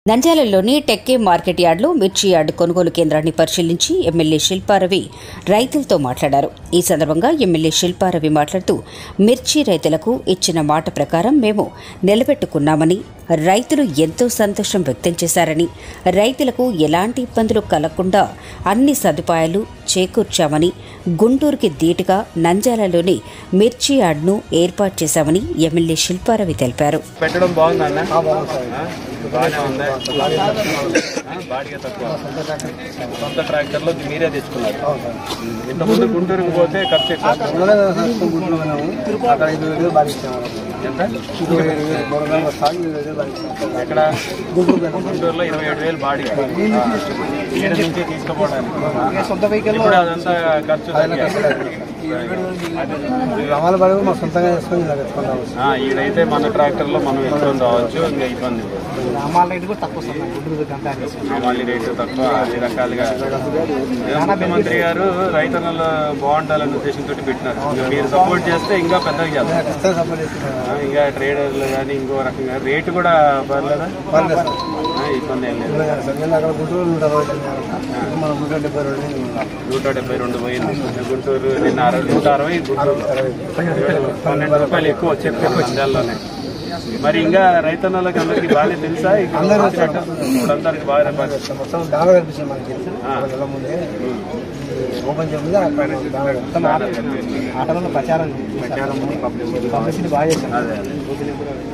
నంద్యాలలోని టెక్కే market యార్డులో మిర్చి yard కొనుగోలు కేంద్రాన్ని పరిశీలించి ఎమ్మెల్యే శిల్పారవి రైతులతో మాట్లాడారు ఈ సందర్భంగా ఎమ్మెల్యే శిల్పారవి మాట్లాడుతూ మిర్చి రైతులకు ఇచ్చిన మాట ప్రకారం మేము నిలబెట్టుకున్నామని రైతులు ఎంతో సంతోషం వ్యక్తం చేశారని రైతులకు ఎలాంటి ఇబ్బందులు కలగకుండా అన్ని సదుపాయాలు చేకూర్చామని గుంటూరుకి ధీటుగా నంద్యాలలోని మిర్చి యార్డును ఏర్పాటు చేశామని ఎమ్మెల్యే శిల్పారవి తెలిపారు పెట్టడం బాగుందన్న బాగానే ఉంది ఆ, బాడిగ తక్కువ సొంత ట్రాక్టర్లో మీరే తెచ్చుకున్నారు ఇంతకుముందు గుంటూరుకు పోతే ఖర్చు ఎక్కువ అక్కడ ఐదు వేలు భావిస్తాను ఎంత ఇరవై ఏడు వేలు మూడు వందల సాగు ఇరవై వేలు భావిస్తాను ఎక్కడ గుంటూరులో ఇరవై ఏడు వేలు బాడీ ఈడ నుంచి తీసుకుపోవడానికి సొంత వెహికల్ ఇప్పుడు అదంతా ఖర్చు రమాల పడవ మా సొంతంగా చేసుకొని ఇలా పెట్టుకున్నాము ఆ, ఈడైతే మన ట్రాక్టర్లో మనం ఎక్కువ రావచ్చు ఇంకా ఇబ్బంది లేదు. రమాల రేటు కూడా తక్కువ వస్తుంది గుంటూరు కంపేర్ చేసుకుంటే మళ్ళీ రేటు తక్కువ అన్ని రకాలుగా ఏదో ముఖ్యమంత్రి గారు రైతన్నలు బాగుండాలనే ఉద్దేశంతో పెట్టినారు ఇంకా మీరు సపోర్ట్ చేస్తే ఇంకా పెద్దగా చేస్తారు ఖచ్చితంగా సపోర్ట్ చేస్తున్నాను ఆ, ఇంకా ట్రేడర్లు కానీ ఇంకో రకంగా రేటు కూడా పర్లేదా పర్లేదు సార్ ఆ, ఇబ్బంది ఏం లేదు నేను అక్కడ గుంటూరు నూట అరవై తొమ్మిది మనం నూట డెబ్బై రెండు నూట డెబ్బై రెండు పోయింది గుంటూరు నిన్న అరవై నూట అరవై గుంటూరు పన్నెండు రూపాయలు ఎక్కువ చెప్పారు నంద్యాలలోనే మరి ఇంకా రైతన్నలకు అందరికీ బాగానే తెలుసా ఇప్పుడు ఇప్పుడు అందరికి బాగా పని- మొత్తం దావ కనిపిస్తుంది మనకి ఒక నెల ముందే ఓపెన్ చేయముందే అక్కడ దావ మొత్తం ఆట- ఆటలలో ప్రచారం ప్రచారం పబ్లిసిటీ బాగా చేశాను అదే అదే